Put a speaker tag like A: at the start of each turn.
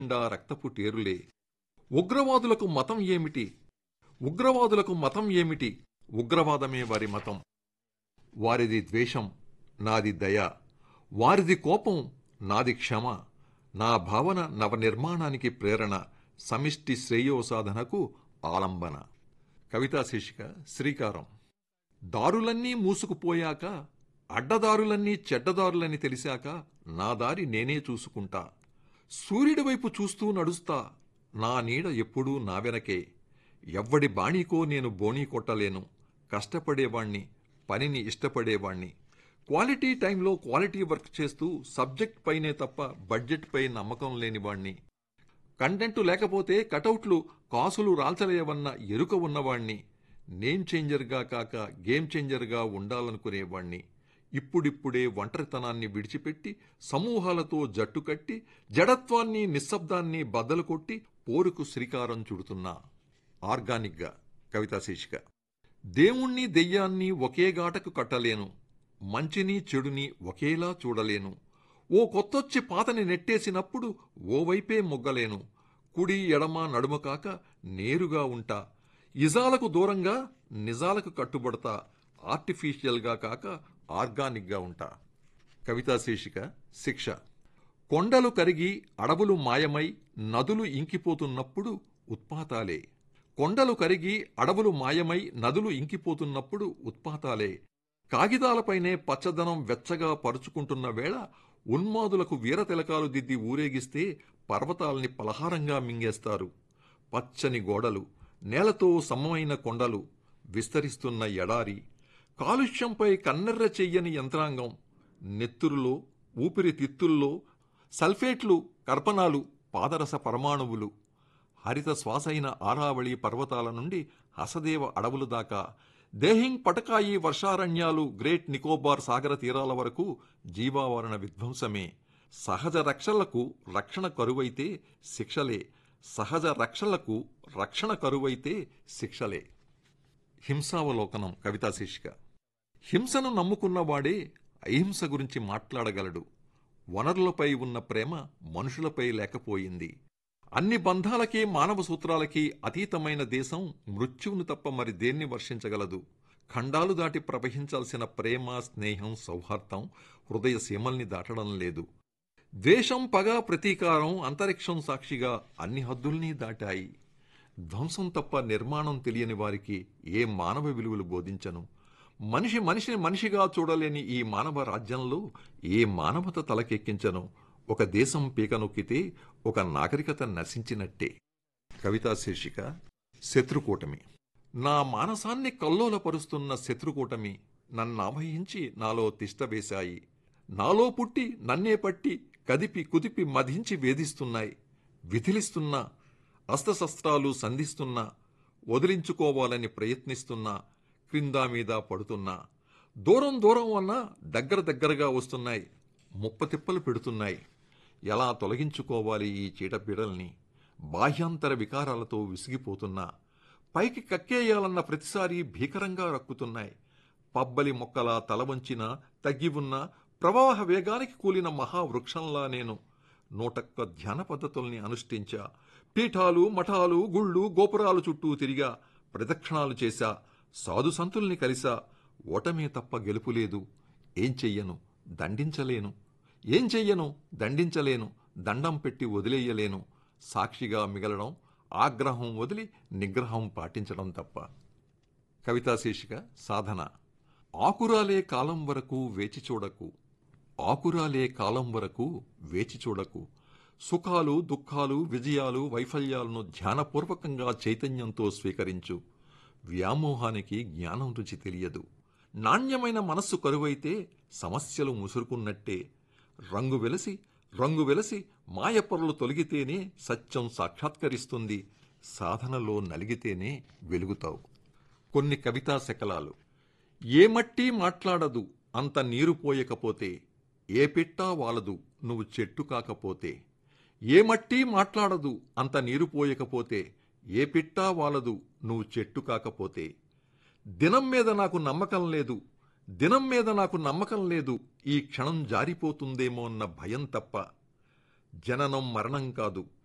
A: నిండా రక్తపు టేరులే ఉగ్రవాదులకు మతం ఏమిటి ఉగ్రవాదులకు మతం ఏమిటి ఉగ్రవాదమే వారి మతం వారిది ద్వేషం నాది దయ వారిది కోపం నాది క్షమ నా భావన నవనిర్మాణానికి ప్రేరణ సమిష్టి శ్రేయోసాధనకు ఆలంబన కవితా శీర్షిక శ్రీకారం దారులన్నీ మూసుకుపోయాక అడ్డదారులన్నీ చెడ్డదారులని తెలిసాక నా దారి నేనే చూసుకుంటా సూర్యుడి వైపు చూస్తూ నడుస్తా నా నీడ ఎప్పుడూ నా వెనకే ఎవ్వడి బాణీకో నేను బోణీ కొట్టలేను కష్టపడేవాణ్ణి పనిని ఇష్టపడేవాణ్ణి క్వాలిటీ టైంలో క్వాలిటీ వర్క్ చేస్తూ సబ్జెక్ట్ పైనే తప్ప బడ్జెట్ పై నమ్మకం లేనివాణ్ణి కంటెంట్ లేకపోతే కటౌట్లు కాసులు రాల్చలేవన్న ఎరుక ఉన్నవాణ్ణి నేమ్ చేంజర్గా కాక గేమ్ చేంజర్గా ఉండాలనుకునేవాణ్ణి ఇప్పుడిప్పుడే ఒంటరితనాన్ని విడిచిపెట్టి సమూహాలతో జట్టు కట్టి జడత్వాన్ని నిశ్శబ్దాన్ని బద్దలు కొట్టి పోరుకు శ్రీకారం చుడుతున్నా ఆర్గానిక్గా కవితా శీర్షిక దేవుణ్ణి దెయ్యాన్ని ఒకే గాటకు కట్టలేను మంచిని చెడుని ఒకేలా చూడలేను ఓ కొత్తొచ్చి పాతని నెట్టేసినప్పుడు ఓవైపే మొగ్గలేను కుడి ఎడమ నడుమ కాక నేరుగా ఉంటా ఇజాలకు దూరంగా నిజాలకు కట్టుబడతా ఆర్టిఫిషియల్గా కాక ఆర్గానిక్గా ఉంటా కవితా శీర్షిక శిక్ష కొండలు కరిగి అడవులు మాయమై నదులు ఇంకిపోతున్నప్పుడు ఉత్పాతాలే కొండలు కరిగి అడవులు మాయమై నదులు ఇంకిపోతున్నప్పుడు ఉత్పాతాలే కాగితాలపైనే పచ్చదనం వెచ్చగా పరుచుకుంటున్న వేళ ఉన్మాదులకు వీరతిలకాలు దిద్ది ఊరేగిస్తే పర్వతాల్ని పలహారంగా మింగేస్తారు పచ్చని గోడలు నేలతో సమమైన కొండలు విస్తరిస్తున్న ఎడారి కాలుష్యంపై కన్నెర్ర చెయ్యని యంత్రాంగం నెత్తురులో ఊపిరితిత్తుల్లో సల్ఫేట్లు కర్పణాలు పాదరస పరమాణువులు హరిత శ్వాసైన ఆరావళి పర్వతాల నుండి హసదేవ అడవులు దాకా దేహింగ్ పటకాయి వర్షారణ్యాలు గ్రేట్ నికోబార్ సాగర తీరాల వరకు జీవావరణ విధ్వంసమే సహజ రక్షలకు రక్షణ కరువైతే శిక్షలే సహజ రక్షలకు రక్షణ కరువైతే శిక్షలే హింసావలోకనం కవితా శీర్షిక హింసను నమ్ముకున్నవాడే అహింస గురించి మాట్లాడగలడు వనరులపై ఉన్న ప్రేమ మనుషులపై లేకపోయింది అన్ని బంధాలకి మానవ సూత్రాలకి అతీతమైన దేశం మృత్యువును తప్ప మరి దేన్ని వర్షించగలదు ఖండాలు దాటి ప్రవహించాల్సిన ప్రేమ స్నేహం సౌహార్దం హృదయ సీమల్ని దాటడం లేదు ద్వేషం పగ ప్రతీకారం అంతరిక్షం సాక్షిగా అన్ని హద్దుల్ని దాటాయి ధ్వంసం తప్ప నిర్మాణం తెలియని వారికి ఏ మానవ విలువలు బోధించను మనిషి మనిషిని మనిషిగా చూడలేని ఈ మానవ రాజ్యంలో ఏ మానవత తలకెక్కించను ఒక దేశం పీక నొక్కితే ఒక నాగరికత నశించినట్టే కవితా శీర్షిక శత్రుకూటమి నా మానసాన్ని కల్లోలపరుస్తున్న శత్రుకూటమి నన్నావహించి నాలో తిష్టవేశాయి నాలో పుట్టి నన్నే పట్టి కదిపి కుదిపి మధించి వేధిస్తున్నాయి విధిలిస్తున్నా అస్త్రశస్త్రాలు సంధిస్తున్నా వదిలించుకోవాలని ప్రయత్నిస్తున్నా క్రిందా మీద పడుతున్నా దూరం దూరం అన్నా దగ్గర దగ్గరగా వస్తున్నాయి ముప్పతిప్పలు పెడుతున్నాయి ఎలా తొలగించుకోవాలి ఈ చీడపీడల్ని బాహ్యాంతర వికారాలతో విసిగిపోతున్నా పైకి కక్కేయాలన్న ప్రతిసారి భీకరంగా రక్కుతున్నాయి పబ్బలి మొక్కలా తల వంచిన తగ్గి ఉన్న ప్రవాహ వేగానికి కూలిన మహావృక్షంలా నేను నూటక్క ధ్యాన పద్ధతుల్ని అనుష్ఠించా పీఠాలు మఠాలు గుళ్ళు గోపురాలు చుట్టూ తిరిగా ప్రదక్షిణాలు చేశా సాధు సంతుల్ని కలిసా ఓటమే తప్ప గెలుపు లేదు ఏం చెయ్యను దండించలేను ఏం చెయ్యను దండించలేను దండం పెట్టి వదిలేయలేను సాక్షిగా మిగలడం ఆగ్రహం వదిలి నిగ్రహం పాటించడం తప్ప కవితా శీర్షిక సాధన ఆకురాలే కాలం వరకు వేచి చూడకు ఆకురాలే కాలం వరకు వేచి చూడకు సుఖాలు దుఃఖాలు విజయాలు వైఫల్యాలను ధ్యానపూర్వకంగా చైతన్యంతో స్వీకరించు వ్యామోహానికి జ్ఞానం రుచి తెలియదు నాణ్యమైన మనస్సు కరువైతే సమస్యలు ముసురుకున్నట్టే రంగు వెలసి రంగు వెలసి మాయపొరలు తొలగితేనే సత్యం సాక్షాత్కరిస్తుంది సాధనలో నలిగితేనే వెలుగుతావు కొన్ని కవితా శకలాలు ఏ మట్టి మాట్లాడదు అంత నీరు పోయకపోతే ఏ పిట్టా వాలదు నువ్వు చెట్టు కాకపోతే ఏ మట్టి మాట్లాడదు అంత నీరు పోయకపోతే ఏ పిట్టా వాలదు నువ్వు చెట్టు కాకపోతే దినం మీద నాకు నమ్మకం లేదు దినం మీద నాకు నమ్మకం లేదు ఈ క్షణం జారిపోతుందేమో అన్న భయం తప్ప జననం మరణం కాదు